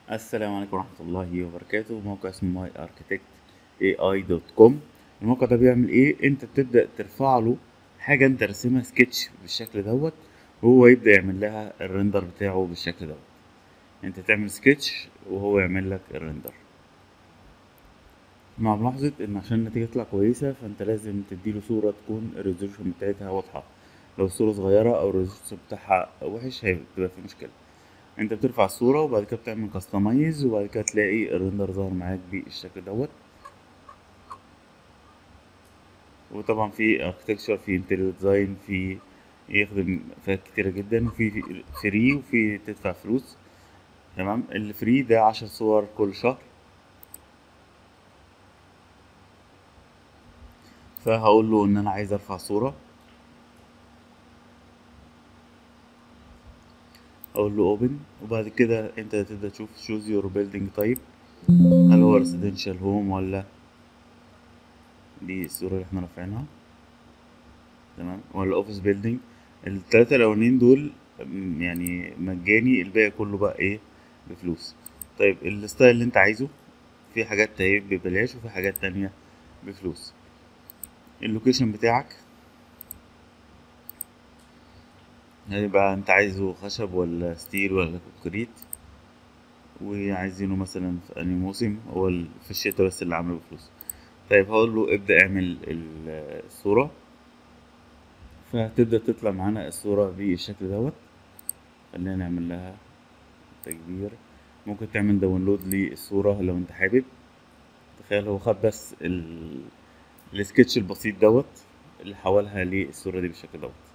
السلام عليكم ورحمة الله وبركاته موقع اسمه ماي اركتكت اي اي دوت كوم الموقع ده بيعمل ايه انت بتبدأ ترفع له حاجة انت راسمها سكتش بالشكل دوت وهو يبدأ يعمل لها الريندر بتاعه بالشكل دوت انت تعمل سكتش وهو يعمل لك الريندر مع ملاحظة ان عشان النتيجة تطلع كويسة فانت لازم تديله صورة تكون الريزولوشن بتاعتها واضحة لو الصورة صغيرة او الريزولوشن بتاعها وحش هتبقى في مشكلة انت بترفع الصورة وبعد كده بتعمل كاستمايز وبعد كده تلاقي الريندر ظهر معاك بالشكل دوت وطبعا في اركتكتشر في انتيريور ديزاين في يخدم فئات كتيرة جدا وفي فري وفي تدفع فلوس تمام الفري ده عشر صور كل شهر فهقول له ان انا عايز ارفع صورة اقول له اوبن وبعد كده انت تبدا تشوف شوز يور بيلدينج تايب هل هو ريسيدنشال هوم ولا دي الصورة اللي احنا رافعينها تمام ولا اوفيس بيلدينج التلاتة الاولانيين دول يعني مجاني الباقي كله بقى ايه بفلوس طيب الستايل اللي انت عايزه في حاجات ايه ببلاش وفي حاجات تانية بفلوس اللوكيشن بتاعك هيبقى انت عايزه خشب ولا ستيل ولا كونكريت وعايزينه مثلا في انهي موسم هو في الشتا بس اللي عامله بفلوس طيب هقول له ابدأ اعمل الصورة فهتبدأ تطلع معانا الصورة بالشكل دوت خلينا نعمل لها تكبير ممكن تعمل داونلود للصورة لو انت حابب تخيل هو خد بس ال... السكتش البسيط دوت اللي حولها للصورة دي بالشكل دوت